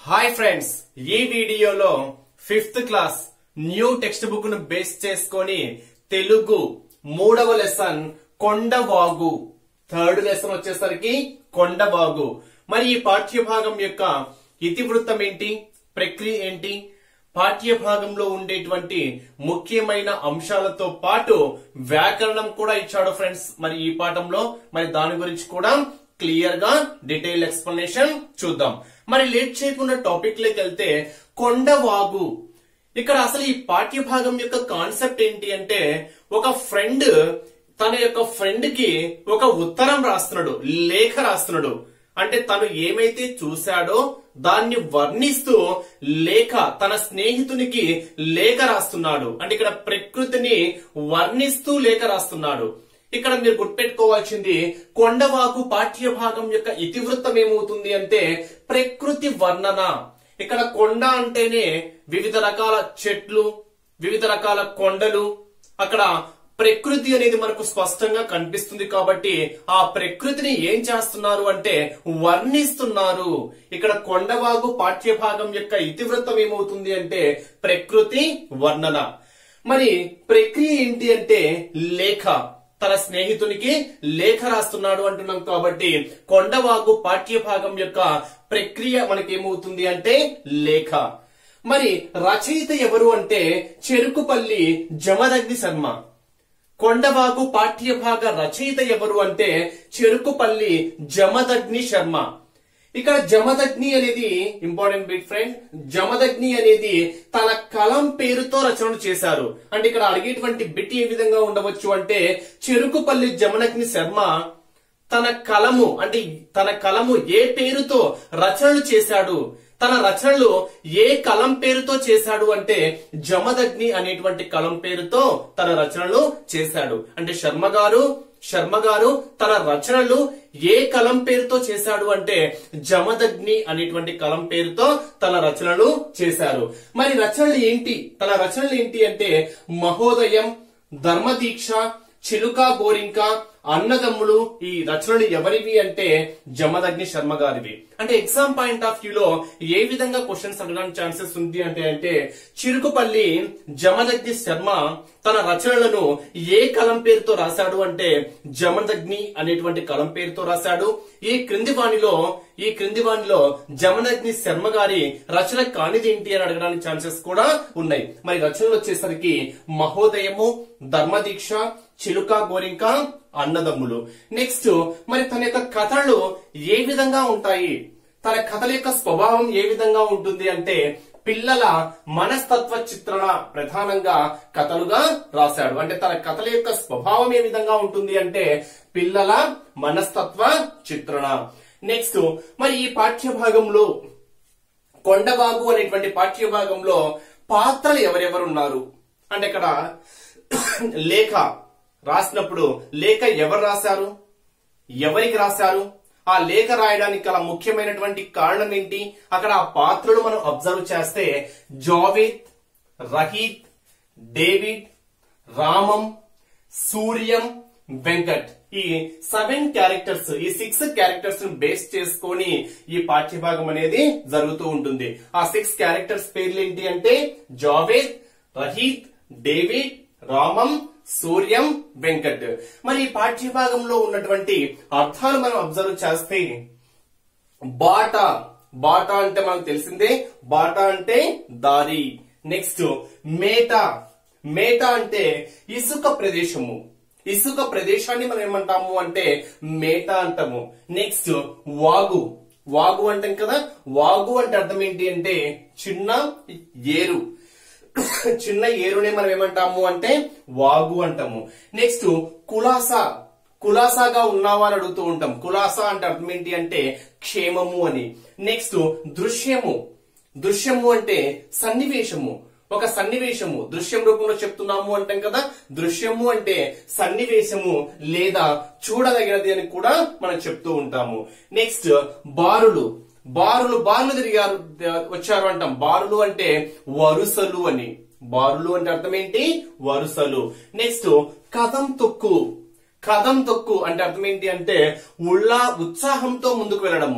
hi friends ఈ వీడియోలో fifth class new textbook ను బేస్ చేసుకొని తెలుగు మూడవ లెసన్ కొండవాగు థర్డ్ లెసన్ వచ్చేసరికి కొండవాగు మరి ఈ పాఠ్య భాగం యొక్క ఇతివృత్తం ఏంటి ప్రక్రియ ఏంటి పాఠ్య భాగంలో ఉండేటువంటి ముఖ్యమైన అంశాలతో పాటు వ్యాకరణం కూడా ఇచ్చాడు ఫ్రెండ్స్ మరి ఈ పాఠంలో మరి దాని గురించి కూడా క్లియర్ గా డీటెయిల్ ఎక్స్ప్లెనేషన్ చూద్దాం మరి లేట్ చేయకుండా టాపిక్ లోకి వెళ్తే కొండవాగు ఇక్కడ అసలు ఈ పాఠ్య భాగం యొక్క కాన్సెప్ట్ ఏంటి అంటే ఒక ఫ్రెండ్ తన యొక్క ఫ్రెండ్ కి ఒక ఉత్తరం రాస్తున్నాడు లేఖ రాస్తున్నాడు అంటే తను ఏమైతే చూశాడో దాన్ని వర్ణిస్తూ లేఖ తన స్నేహితునికి లేఖ రాస్తున్నాడు అంటే ఇక్కడ ప్రకృతిని వర్ణిస్తూ లేఖ రాస్తున్నాడు ఇక్కడ మీరు గుర్తుపెట్టుకోవాల్సింది కొండవాకు పాఠ్య భాగం యొక్క ఇతివృత్తం ఏమవుతుంది అంటే ప్రకృతి వర్ణన ఇక్కడ కొండ అంటేనే వివిధ రకాల చెట్లు వివిధ రకాల కొండలు అక్కడ ప్రకృతి అనేది మనకు స్పష్టంగా కనిపిస్తుంది కాబట్టి ఆ ప్రకృతిని ఏం చేస్తున్నారు అంటే వర్ణిస్తున్నారు ఇక్కడ కొండవాగు పాఠ్య భాగం యొక్క ఇతివృత్తం ఏమవుతుంది అంటే ప్రకృతి వర్ణన మరి ప్రక్రియ ఏంటి అంటే లేఖ తన స్నేహితునికి లేఖ రాస్తున్నాడు అంటున్నాం కాబట్టి కొండవాగు పాఠ్య భాగం యొక్క ప్రక్రియ మనకేమవుతుంది అంటే లేఖ మరి రచయిత ఎవరు అంటే చెరుకుపల్లి జమదగ్ని శర్మ కొండవాగు పాఠ్య భాగ రచయిత ఎవరు అంటే చెరుకుపల్లి జమదగ్ని శర్మ ఇక్కడ జమదగ్ని అనేది ఇంపార్టెంట్ బిట్ ఫ్రెండ్ జమదగ్ని అనేది తన కలం పేరుతో రచనలు చేశారు అంటే ఇక్కడ అడిగేటువంటి బిట్ ఏ విధంగా ఉండవచ్చు అంటే చెరుకుపల్లి జమదగ్ని శర్మ తన కలము అంటే తన కలము ఏ పేరుతో రచనలు చేశాడు తన రచనలు ఏ కలం పేరుతో చేశాడు అంటే జమదగ్ని అనేటువంటి కలం పేరుతో తన రచనలు చేశాడు అంటే శర్మ గారు శర్మ గారు తన రచనలు ఏ కలం పేరుతో చేశాడు అంటే జమదగ్ని అనేటువంటి కలం పేరుతో తన రచనలు చేశారు మరి రచనలు ఏంటి తన రచనలు ఏంటి అంటే మహోదయం ధర్మదీక్ష చిలుక గోరింక అన్నదమ్ములు ఈ రచనలు ఎవరివి అంటే జమదగ్ని శర్మ గారివి అంటే ఎగ్జామ్ పాయింట్ ఆఫ్ వ్యూ లో ఏ విధంగా క్వశ్చన్స్ అడగడానికి ఛాన్సెస్ ఉంది అంటే అంటే చిరుకుపల్లి జమదగ్ని శర్మ తన రచనలను ఏ కలం పేరుతో రాశాడు అంటే జమదగ్ని అనేటువంటి కలం పేరుతో రాశాడు ఈ క్రింది వాణిలో ఈ క్రింది వాణిలో జమదగ్ని శర్మ గారి రచన కానిది ఏంటి అని అడగడానికి ఛాన్సెస్ కూడా ఉన్నాయి మరి రచనలు వచ్చేసరికి మహోదయము ధర్మదీక్ష చిలుక గోరింక అన్నదమ్ములు నెక్స్ట్ మరి తన యొక్క కథలు ఏ విధంగా ఉంటాయి తన కథల యొక్క స్వభావం ఏ విధంగా ఉంటుంది అంటే పిల్లల మనస్తత్వ చిత్రణ ప్రధానంగా కథలుగా రాశాడు అంటే తన కథల యొక్క స్వభావం ఏ విధంగా ఉంటుంది అంటే పిల్లల మనస్తత్వ చిత్రణ నెక్స్ట్ మరి ఈ పాఠ్య భాగంలో కొండబాగు అనేటువంటి పాఠ్య భాగంలో పాత్రలు ఎవరెవరు ఉన్నారు అంటే ఇక్కడ లేఖ రాసినప్పుడు లేఖ ఎవరు రాశారు ఎవరికి రాశారు ఆ లేఖ రాయడానికి గల ముఖ్యమైనటువంటి కారణం ఏంటి అక్కడ ఆ పాత్రలు మనం అబ్జర్వ్ చేస్తే జావేద్ రహీద్ డేవిడ్ రామం సూర్యం వెంకట్ ఈ సెవెన్ క్యారెక్టర్స్ ఈ సిక్స్ క్యారెక్టర్స్ ను బేస్ చేసుకొని ఈ పాఠ్యభాగం అనేది జరుగుతూ ఉంటుంది ఆ సిక్స్ క్యారెక్టర్స్ పేర్లు ఏంటి అంటే జావేద్ రహీద్ డేవిడ్ రామం సూర్యం వెంకట్ మరి ఈ పాఠ్యభాగంలో ఉన్నటువంటి అర్థాలు మనం అబ్జర్వ్ చేస్తే బాట బాట అంటే మనకు తెలిసిందే బాట అంటే దారి నెక్స్ట్ మేట మేట అంటే ఇసుక ప్రదేశము ఇసుక ప్రదేశాన్ని మనం ఏమంటాము అంటే మేట అంటాము నెక్స్ట్ వాగు వాగు అంటాం కదా వాగు అంటే అర్థం ఏంటి అంటే చిన్న ఏరు చిన్న ఏరునే మనం ఏమంటాము అంటే వాగు అంటాము నెక్స్ట్ కులాస కులాసాగా ఉన్నావా అని అడుగుతూ ఉంటాం కులాస అంటే అర్థం ఏంటి అంటే క్షేమము అని నెక్స్ట్ దృశ్యము దృశ్యము అంటే సన్నివేశము ఒక సన్నివేశము దృశ్యం రూపంలో చెప్తున్నాము అంటాం కదా దృశ్యము అంటే సన్నివేశము లేదా చూడదగినది అని కూడా మనం చెప్తూ ఉంటాము నెక్స్ట్ బారులు బారులు బారులు తిరిగారు వచ్చారు అంటాం బారులు అంటే వరుసలు అని బారులు అంటే అర్థం ఏంటి వరుసలు నెక్స్ట్ కథం తొక్కు కథం తొక్కు అంటే అర్థం ఏంటి అంటే ఉల్లా ఉత్సాహంతో ముందుకు వెళ్ళడము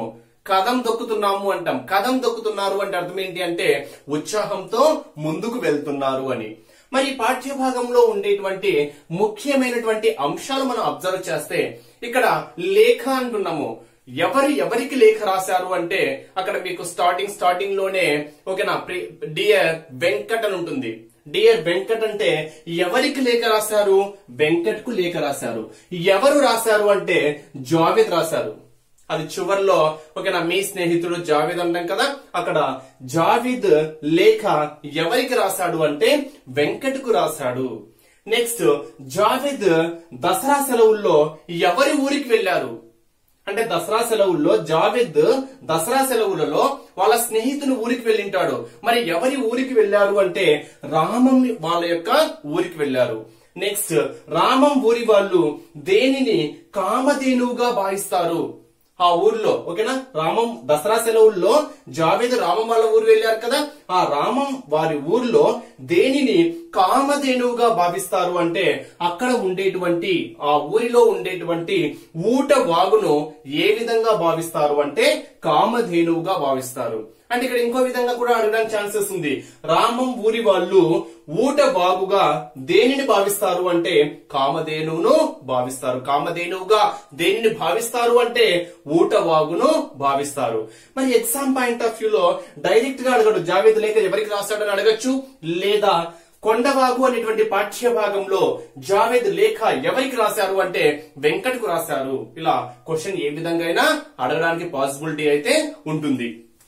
కదం దొక్కుతున్నాము అంటాం కదం దొక్కుతున్నారు అంటే అర్థం ఏంటి అంటే ఉత్సాహంతో ముందుకు వెళ్తున్నారు అని మరి ఈ పాఠ్య భాగంలో ఉండేటువంటి ముఖ్యమైనటువంటి అంశాలు మనం అబ్జర్వ్ చేస్తే ఇక్కడ లేఖ అంటున్నాము ఎవరు ఎవరికి లేఖ రాశారు అంటే అక్కడ మీకు స్టార్టింగ్ స్టార్టింగ్ లోనే ఓకేనా డియర్ వెంకట్ అని ఉంటుంది డియర్ వెంకట్ అంటే ఎవరికి లేఖ రాశారు వెంకట్ కు లేఖ రాశారు ఎవరు రాశారు అంటే జావేద్ రాశారు అది చివర్లో ఓకేనా మీ స్నేహితుడు జావేద్ అంటాం కదా అక్కడ జావేద్ లేఖ ఎవరికి రాశాడు అంటే వెంకట్ కు రాశాడు నెక్స్ట్ జావేద్ దసరా సెలవుల్లో ఎవరి ఊరికి వెళ్లారు అంటే దసరా సెలవుల్లో జావేద్ దసరా సెలవులలో వాళ్ళ స్నేహితుని ఊరికి వెళ్ళింటాడు మరి ఎవరి ఊరికి వెళ్ళారు అంటే రామం వాళ్ళ యొక్క ఊరికి వెళ్ళారు నెక్స్ట్ రామం ఊరి వాళ్ళు దేనిని కామధేనువుగా భావిస్తారు ఆ ఊర్లో ఓకేనా రామం దసరా సెలవుల్లో జావేద్ రామం వాళ్ళ ఊరు వెళ్ళారు కదా ఆ రామం వారి ఊర్లో దేనిని కామధేనువుగా భావిస్తారు అంటే అక్కడ ఉండేటువంటి ఆ ఊరిలో ఉండేటువంటి ఊట వాగును ఏ విధంగా భావిస్తారు అంటే కామధేనువుగా భావిస్తారు అంటే ఇక్కడ ఇంకో విధంగా కూడా అడగడానికి ఛాన్సెస్ ఉంది రామం ఊరి వాళ్ళు ఊట బాగుగా దేనిని భావిస్తారు అంటే కామధేనువును భావిస్తారు కామధేనువుగా దేనిని భావిస్తారు అంటే ఊట వాగును భావిస్తారు మరి ఎగ్జామ్ పాయింట్ ఆఫ్ వ్యూ లో డైరెక్ట్ గా అడగడు జావేద్ లేఖ ఎవరికి రాస్తాడని అడగచ్చు లేదా కొండవాగు అనేటువంటి పాఠ్య భాగంలో జావేద్ లేఖ ఎవరికి రాశారు అంటే వెంకట్ కు రాశారు ఇలా క్వశ్చన్ ఏ విధంగా అయినా అడగడానికి పాసిబిలిటీ అయితే ఉంటుంది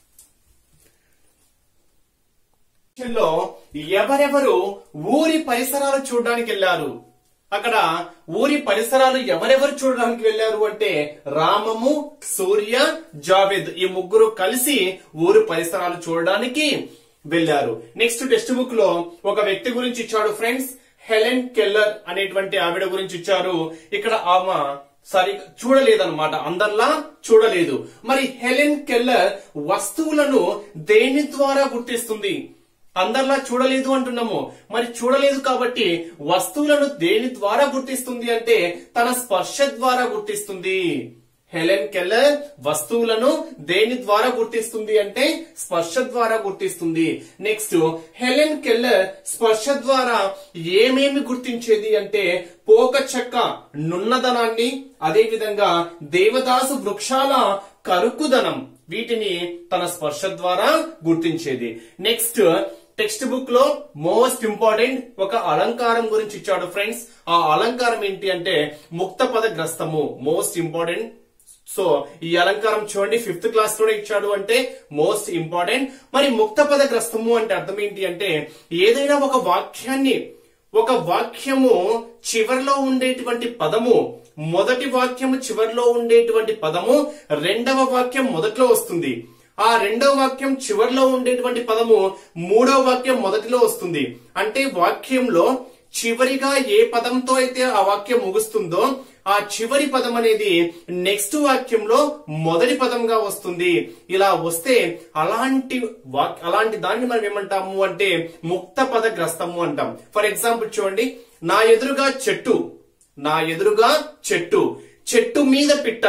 లో ఎవరెవరు ఊరి పరిసరాలు చూడడానికి వెళ్లారు అక్కడ ఊరి పరిసరాలు ఎవరెవరు చూడడానికి వెళ్లారు అంటే రామము సూర్య జావేద్ ఈ ముగ్గురు కలిసి ఊరి పరిసరాలు చూడడానికి వెళ్లారు నెక్స్ట్ టెక్స్ట్ బుక్ లో ఒక వ్యక్తి గురించి ఇచ్చాడు ఫ్రెండ్స్ హెలెన్ కెల్లర్ అనేటువంటి ఆవిడ గురించి ఇచ్చారు ఇక్కడ ఆమె సరి చూడలేదన్నమాట అందరిలా చూడలేదు మరి హెలెన్ కెల్లర్ వస్తువులను దేని ద్వారా గుర్తిస్తుంది అందరిలా చూడలేదు అంటున్నాము మరి చూడలేదు కాబట్టి వస్తువులను దేని ద్వారా గుర్తిస్తుంది అంటే తన స్పర్శ ద్వారా గుర్తిస్తుంది హెలెన్ కెల్లర్ వస్తువులను దేని ద్వారా గుర్తిస్తుంది అంటే స్పర్శ ద్వారా గుర్తిస్తుంది నెక్స్ట్ హెలెన్ కెల్లర్ స్పర్శ ద్వారా ఏమేమి గుర్తించేది అంటే పోక చెక్క నున్నదనాన్ని అదే విధంగా దేవదాసు వృక్షాల కరుకుదనం వీటిని తన స్పర్శ ద్వారా గుర్తించేది నెక్స్ట్ టెక్స్ట్ బుక్ లో మోస్ట్ ఇంపార్టెంట్ ఒక అలంకారం గురించి ఇచ్చాడు ఫ్రెండ్స్ ఆ అలంకారం ఏంటి అంటే ముక్త పద గ్రస్తము మోస్ట్ ఇంపార్టెంట్ సో ఈ అలంకారం చూడండి ఫిఫ్త్ క్లాస్ లోనే ఇచ్చాడు అంటే మోస్ట్ ఇంపార్టెంట్ మరి ముక్త పద గ్రస్తము అంటే అర్థం ఏంటి అంటే ఏదైనా ఒక వాక్యాన్ని ఒక వాక్యము చివరిలో ఉండేటువంటి పదము మొదటి వాక్యము చివరిలో ఉండేటువంటి పదము రెండవ వాక్యం మొదట్లో వస్తుంది ఆ రెండవ వాక్యం చివరిలో ఉండేటువంటి పదము మూడవ వాక్యం మొదటిలో వస్తుంది అంటే వాక్యంలో చివరిగా ఏ పదంతో అయితే ఆ వాక్యం ముగుస్తుందో ఆ చివరి పదం అనేది నెక్స్ట్ వాక్యంలో మొదటి పదంగా వస్తుంది ఇలా వస్తే అలాంటి వాక్ అలాంటి దాన్ని మనం ఏమంటాము అంటే ముక్త పద గ్రస్తము అంటాం ఫర్ ఎగ్జాంపుల్ చూడండి నా ఎదురుగా చెట్టు నా ఎదురుగా చెట్టు చెట్టు మీద పిట్ట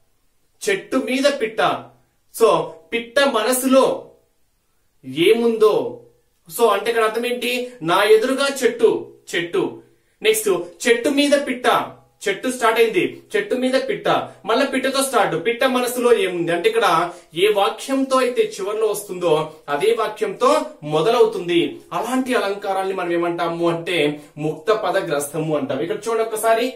చెట్టు మీద పిట్ట సో పిట్ట మనసులో ఏముందో సో అంటే ఇక్కడ అర్థం ఏంటి నా ఎదురుగా చెట్టు చెట్టు నెక్స్ట్ చెట్టు మీద పిట్ట చెట్టు స్టార్ట్ అయింది చెట్టు మీద పిట్ట మళ్ళీ పిట్టతో స్టార్ట్ పిట్ట మనసులో ఏముంది అంటే ఇక్కడ ఏ వాక్యంతో అయితే చివరిలో వస్తుందో అదే వాక్యంతో మొదలవుతుంది అలాంటి అలంకారాన్ని మనం ఏమంటాము అంటే ముక్త పద గ్రస్తము అంటాం ఇక్కడ చూడండి ఒక్కసారి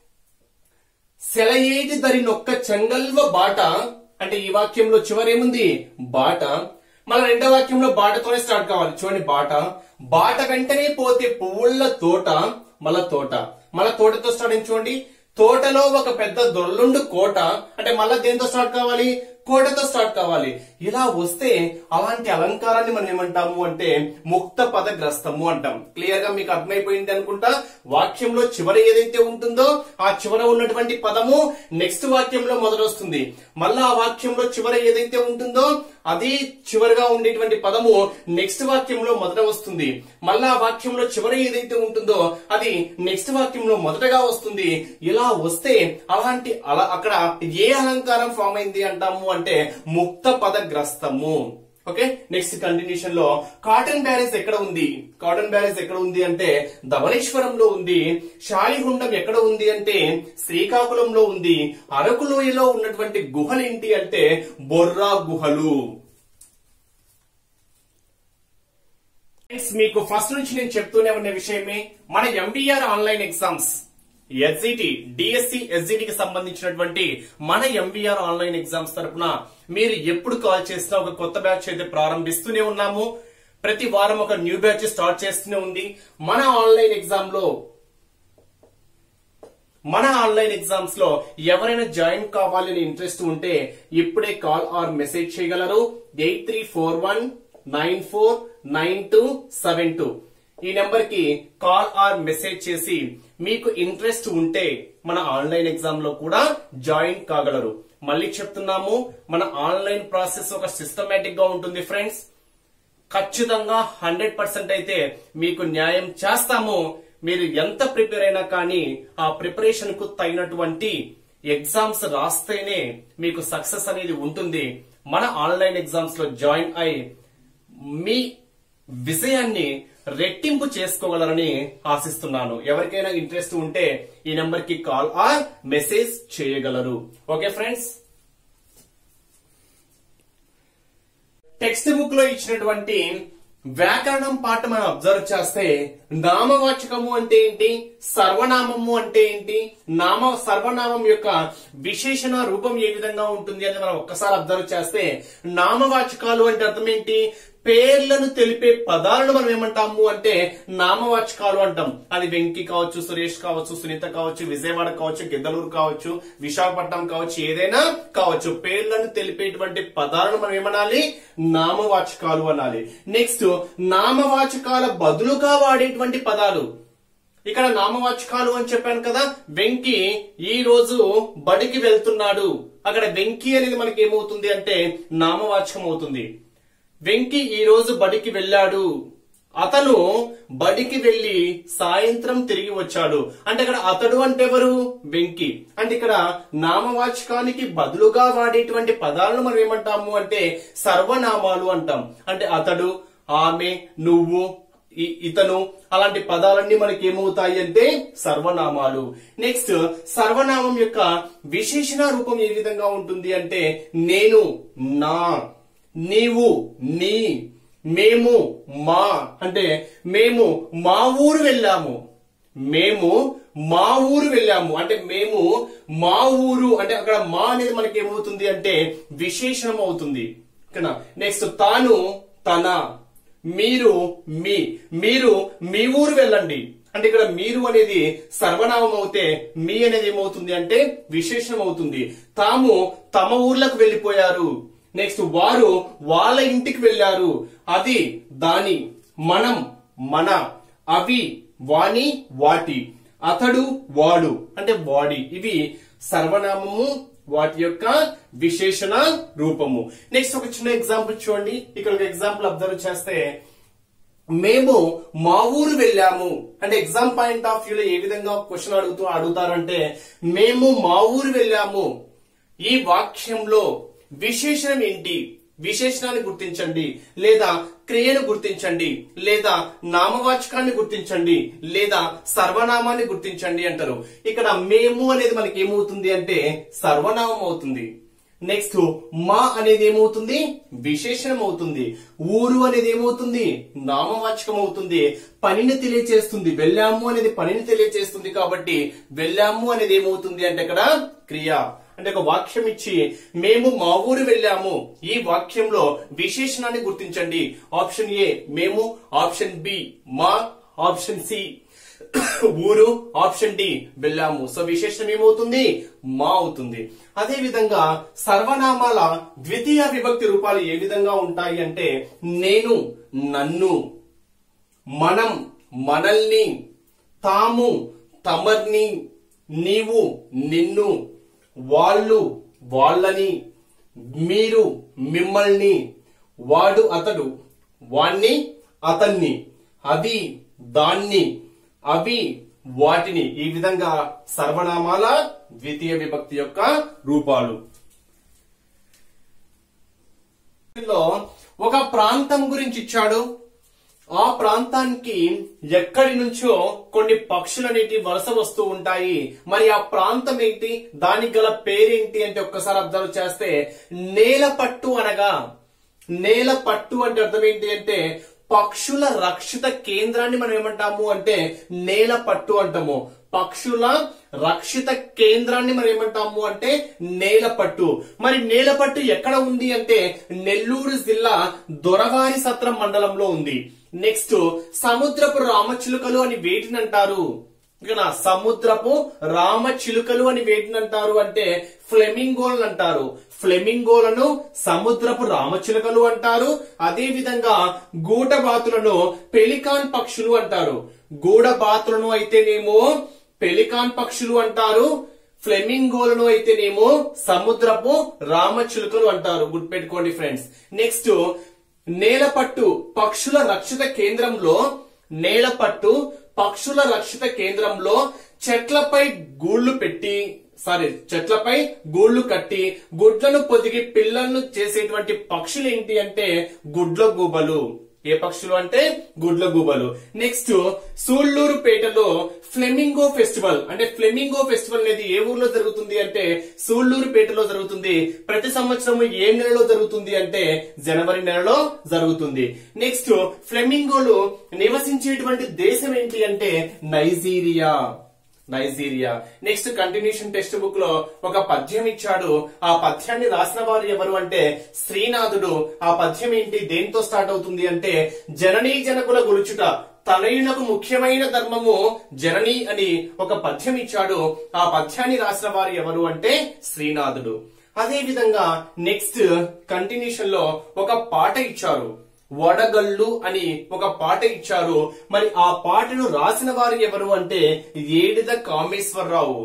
సెలయేటి దరినొక్క చెంగల్వ బాట అంటే ఈ వాక్యంలో చివరేముంది బాట మళ్ళీ రెండో వాక్యంలో బాటతోనే స్టార్ట్ కావాలి చూడండి బాట బాట వెంటనే పోతే పువ్వుల తోట మళ్ళా తోట మళ్ళా తోటతో స్టార్ట్ అయింది చూడండి తోటలో ఒక పెద్ద దొల్లుండు కోట అంటే మళ్ళా దేంతో స్టార్ట్ కావాలి కోటతో స్టార్ట్ కావాలి ఇలా వస్తే అలాంటి అలంకారాన్ని మనం ఏమంటాము అంటే ముక్త పద గ్రస్తము అంటాం క్లియర్ గా మీకు అర్థమైపోయింది అనుకుంటా వాక్యంలో చివర ఏదైతే ఉంటుందో ఆ చివర ఉన్నటువంటి పదము నెక్స్ట్ వాక్యంలో మొదలొస్తుంది మళ్ళా ఆ వాక్యంలో చివర ఏదైతే ఉంటుందో అది చివరిగా ఉండేటువంటి పదము నెక్స్ట్ వాక్యంలో మొదట వస్తుంది మళ్ళా ఆ వాక్యంలో చివర ఏదైతే ఉంటుందో అది నెక్స్ట్ వాక్యంలో మొదటగా వస్తుంది ఇలా వస్తే అలాంటి అలా అక్కడ ఏ అలంకారం ఫామ్ అయింది అంటాము అంటే ముక్త పదగ్రస్తము ఓకే నెక్స్ట్ కంటిన్యూషన్ లో కాటన్ బ్యారేజ్ ఎక్కడ ఉంది కాటన్ బ్యారేజ్ ఎక్కడ ఉంది అంటే ధవళేశ్వరంలో ఉంది శాలిగుండం ఎక్కడ ఉంది అంటే శ్రీకాకుళంలో ఉంది అరకు లోయలో ఉన్నటువంటి గుహలు ఏంటి అంటే బొర్రా గుహలు ఫ్రెండ్స్ మీకు ఫస్ట్ నుంచి నేను చెప్తూనే ఉన్న విషయమే మన MBR online exams SGT DSC ఎస్జిటికి సంబంధించినటువంటి మన ఎంబీఆర్ ఆన్లైన్ ఎగ్జామ్స్ తరపున మీరు ఎప్పుడు కాల్ చేసినా ఒక కొత్త బ్యాచ్ అయితే ప్రారంభిస్తూనే ఉన్నాము ప్రతి వారం ఒక న్యూ బ్యాచ్ స్టార్ట్ చేస్తూనే ఉంది మన ఆన్లైన్ ఎగ్జామ్ లో మన ఆన్లైన్ ఎగ్జామ్స్ లో ఎవరైనా జాయిన్ కావాలని ఇంట్రెస్ట్ ఉంటే ఇప్పుడే కాల్ ఆర్ మెసేజ్ చేయగలరు eight three four one nine four nine two seven two ఈ నెంబర్ కి కాల్ ఆర్ మెసేజ్ చేసి మీకు ఇంట్రెస్ట్ ఉంటే మన ఆన్లైన్ ఎగ్జామ్ లో కూడా జాయిన్ కాగలరు మళ్ళీ చెప్తున్నాము మన ఆన్లైన్ ప్రాసెస్ ఒక సిస్టమేటిక్ గా ఉంటుంది ఫ్రెండ్స్ ఖచ్చితంగా హండ్రెడ్ పర్సెంట్ అయితే మీకు న్యాయం చేస్తాము మీరు ఎంత ప్రిపేర్ అయినా కానీ ఆ ప్రిపరేషన్ కు తగినటువంటి ఎగ్జామ్స్ రాస్తేనే మీకు సక్సెస్ అనేది ఉంటుంది మన ఆన్లైన్ ఎగ్జామ్స్ లో జాయిన్ అయి మీ విజయాన్ని రెట్టింపు చేసుకోగలరని ఆశిస్తున్నాను ఎవరికైనా ఇంట్రెస్ట్ ఉంటే ఈ నెంబర్ కి కాల్ ఆర్ మెసేజ్ చేయగలరు ఓకే ఫ్రెండ్స్ టెక్స్ట్ బుక్ లో ఇచ్చినటువంటి వ్యాకరణం పాట మనం అబ్జర్వ్ చేస్తే నామవాచకము అంటే ఏంటి సర్వనామము అంటే ఏంటి నామ సర్వనామం యొక్క విశేషణ రూపం ఏ విధంగా ఉంటుంది అని మనం ఒక్కసారి అబ్జర్వ్ చేస్తే నామవాచకాలు అంటే అర్థం ఏంటి పేర్లను తెలిపే పదాలను మనం ఏమంటాము అంటే నామవాచకాలు అంటాం అది వెంకి కావచ్చు సురేష్ కావచ్చు సునీత కావచ్చు విజయవాడ కావచ్చు గిద్దలూరు కావచ్చు విశాఖపట్నం కావచ్చు ఏదైనా కావచ్చు పేర్లను తెలిపేటువంటి పదాలను మనం ఏమనాలి నామవాచకాలు అనాలి నెక్స్ట్ నామవాచకాల బదులుగా వాడేటువంటి పదాలు ఇక్కడ నామవాచకాలు అని చెప్పాను కదా వెంకి ఈ రోజు బడికి వెళ్తున్నాడు అక్కడ వెంకి అనేది మనకి ఏమవుతుంది అంటే నామవాచకం అవుతుంది వెంకి ఈ రోజు బడికి వెళ్ళాడు అతను బడికి వెళ్లి సాయంత్రం తిరిగి వచ్చాడు అంటే ఇక్కడ అతడు అంటే ఎవరు వెంకి అంటే ఇక్కడ నామవాచకానికి బదులుగా వాడేటువంటి పదాలను మనం ఏమంటాము అంటే సర్వనామాలు అంటాం అంటే అతడు ఆమె నువ్వు ఈ- ఇతను అలాంటి పదాలన్నీ మనకి ఏమవుతాయి అంటే సర్వనామాలు నెక్స్ట్ సర్వనామం యొక్క విశేషణ రూపం ఏ విధంగా ఉంటుంది అంటే నేను నా నీవు నీ మేము మా అంటే మేము మా ఊరు వెళ్ళాము మేము మా ఊరు వెళ్ళాము అంటే మేము మా ఊరు అంటే అక్కడ మా అనేది మనకి ఏమవుతుంది అంటే విశేషణం అవుతుంది ఓకేనా నెక్స్ట్ తాను తన మీరు మీ మీరు మీ ఊరు వెళ్ళండి అంటే ఇక్కడ మీరు అనేది సర్వనామం అవుతే మీ అనేది ఏమవుతుంది అంటే విశేషణం అవుతుంది తాము తమ ఊర్లకు వెళ్ళిపోయారు నెక్స్ట్ వారు వాళ్ళ ఇంటికి వెళ్ళారు అది దాని మనం మన అవి వాని వాటి అతడు వాడు అంటే వాడి ఇవి సర్వనామము వాటి యొక్క విశేషణ రూపము నెక్స్ట్ ఒక చిన్న ఎగ్జాంపుల్ చూడండి ఇక్కడ ఒక ఎగ్జాంపుల్ అబ్జర్వ్ చేస్తే మేము మా ఊరు వెళ్ళాము అంటే ఎగ్జామ్ పాయింట్ ఆఫ్ వ్యూ లో ఏ విధంగా క్వశ్చన్ అడుగుతూ అడుగుతారంటే మేము మా ఊరు వెళ్ళాము ఈ వాక్యంలో విశేషణం ఏంటి విశేషణాన్ని గుర్తించండి లేదా క్రియను గుర్తించండి లేదా నామవాచకాన్ని గుర్తించండి లేదా సర్వనామాన్ని గుర్తించండి అంటారు ఇక్కడ మేము అనేది మనకి ఏమవుతుంది అంటే సర్వనామం అవుతుంది నెక్స్ట్ మా అనేది ఏమవుతుంది విశేషణం అవుతుంది ఊరు అనేది ఏమవుతుంది నామవాచకం అవుతుంది పనిని తెలియచేస్తుంది వెళ్ళాము అనేది పనిని తెలియచేస్తుంది కాబట్టి వెళ్ళాము అనేది ఏమవుతుంది అంటే ఇక్కడ క్రియ అంటే ఒక వాక్యం ఇచ్చి మేము మా ఊరు వెళ్ళాము ఈ వాక్యంలో విశేషణాన్ని గుర్తించండి ఆప్షన్ ఏ మేము ఆప్షన్ బి మా ఆప్షన్ సి ఊరు ఆప్షన్ డి వెళ్ళాము సో విశేషణం ఏమవుతుంది మా అవుతుంది అదే విధంగా సర్వనామాల ద్వితీయ విభక్తి రూపాలు ఏ విధంగా ఉంటాయి అంటే నేను నన్ను మనం మనల్ని తాము తమర్ని నీవు నిన్ను వాళ్ళు వాళ్ళని మీరు మిమ్మల్ని వాడు అతడు వాణ్ణి అతన్ని అది దాన్ని అవి వాటిని ఈ విధంగా సర్వనామాల ద్వితీయ విభక్తి యొక్క రూపాలు లో ఒక ప్రాంతం గురించి ఇచ్చాడు ఆ ప్రాంతానికి ఎక్కడి నుంచో కొన్ని పక్షులు అనేటి వలస వస్తూ ఉంటాయి మరి ఆ ప్రాంతం ఏంటి దానికి గల పేరేంటి అంటే ఒక్కసారి అబ్జర్వ్ చేస్తే నేల పట్టు అనగా నేల పట్టు అంటే అర్థం ఏంటి అంటే పక్షుల రక్షిత కేంద్రాన్ని మనం ఏమంటాము అంటే నేల పట్టు అంటాము పక్షుల రక్షిత కేంద్రాన్ని మనం ఏమంటాము అంటే నేల పట్టు మరి నేల పట్టు ఎక్కడ ఉంది అంటే నెల్లూరు జిల్లా దొరవారి సత్రం మండలంలో ఉంది నెక్స్ట్ సముద్రపు రామచిలుకలు అని వేటిని అంటారు ఇక సముద్రపు రామ చిలుకలు అని వేటిని అంటారు అంటే ఫ్లెమింగోలను అంటారు ఫ్లెమింగోలను సముద్రపు రామచిలుకలు అంటారు అదే విధంగా గూటబాతులను పెలికాన్ పక్షులు అంటారు గూడబాతులను అయితేనేమో పెలికాన్ పక్షులు అంటారు ఫ్లెమింగోలను అయితేనేమో సముద్రపు రామచిలుకలు అంటారు గుర్తుపెట్టుకోండి ఫ్రెండ్స్ నెక్స్ట్ నేలపట్టు పక్షుల రక్షిత కేంద్రంలో నేలపట్టు పక్షుల రక్షిత కేంద్రంలో చెట్లపై గూళ్లు పెట్టి సారీ చెట్లపై గూళ్లు కట్టి గుడ్లను పొదిగి పిల్లలను చేసేటువంటి పక్షులు ఏంటి అంటే గుడ్ల గూబలు ఏ పక్షులు అంటే గుడ్ల గూబలు నెక్స్ట్ సూళ్లూరుపేటలో ఫ్లెమింగో ఫెస్టివల్ అంటే ఫ్లెమింగో ఫెస్టివల్ అనేది ఏ ఊర్లో జరుగుతుంది అంటే సూళ్లూరుపేటలో జరుగుతుంది ప్రతి సంవత్సరం ఏ నెలలో జరుగుతుంది అంటే జనవరి నెలలో జరుగుతుంది నెక్స్ట్ ఫ్లెమింగోలు నివసించేటువంటి దేశం ఏంటి అంటే Nigeria Nigeria next continuation textbook లో ఒక పద్యం ఇచ్చాడు ఆ పద్యాన్ని రాసిన వారు ఎవరు అంటే శ్రీనాథుడు ఆ పద్యం ఏంటి దేంతో స్టార్ట్ అవుతుంది అంటే జననీ జనకుల గురుచుట తనయులకు ముఖ్యమైన ధర్మము జనని అని ఒక పద్యం ఇచ్చాడు ఆ పద్యాన్ని రాసిన వారు ఎవరు అంటే శ్రీనాథుడు అదే విధంగా నెక్స్ట్ కంటిన్యూషన్ లో ఒక పాట ఇచ్చారు వడగళ్ళు అని ఒక పాట ఇచ్చారు మరి ఆ పాటను రాసిన వారు ఎవరు అంటే ఏడిద కామేశ్వరరావు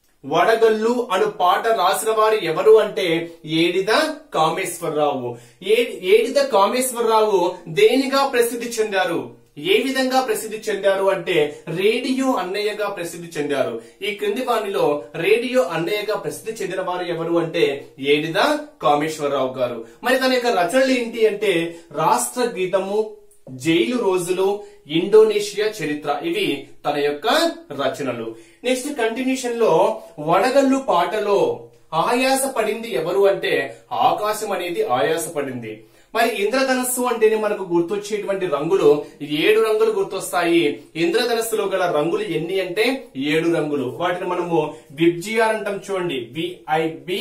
వడగళ్ళు అను పాట రాసిన వారు ఎవరు అంటే ఏడిద కామేశ్వరరావు ఏ- ఏడిద కామేశ్వరరావు దేనిగా ప్రసిద్ధి చెందారు ఏ విధంగా ప్రసిద్ధి చెందారు అంటే రేడియో అన్నయ్యగా ప్రసిద్ధి చెందారు ఈ క్రింది వారిలో రేడియో అన్నయ్యగా ప్రసిద్ధి చెందిన వారు ఎవరు అంటే ఏడిద కామేశ్వరరావు గారు మరి తన యొక్క రచనలు ఏంటి అంటే రాష్ట్ర గీతము జైలు రోజులు ఇండోనేషియా చరిత్ర ఇవి తన యొక్క రచనలు నెక్స్ట్ కంటిన్యూషన్ లో వడగల్లు పాటలో ఆయాస పడింది ఎవరు అంటే ఆకాశం అనేది ఆయాస పడింది మరి ఇంద్రధనస్సు అంటేనే మనకు గుర్తొచ్చేటువంటి రంగులు ఏడు రంగులు గుర్తొస్తాయి ఇంద్రధనస్సులో గల రంగులు ఎన్ని అంటే ఏడు రంగులు వాటిని మనము విబ్జిఆర్ అంటాం చూడండి VIB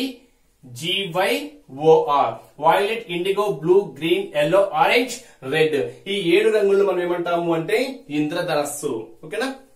GYOR violet indigo blue green yellow orange red ఈ ఏడు రంగులను మనం ఏమంటాము అంటే ఇంద్రధనస్సు ఓకేనా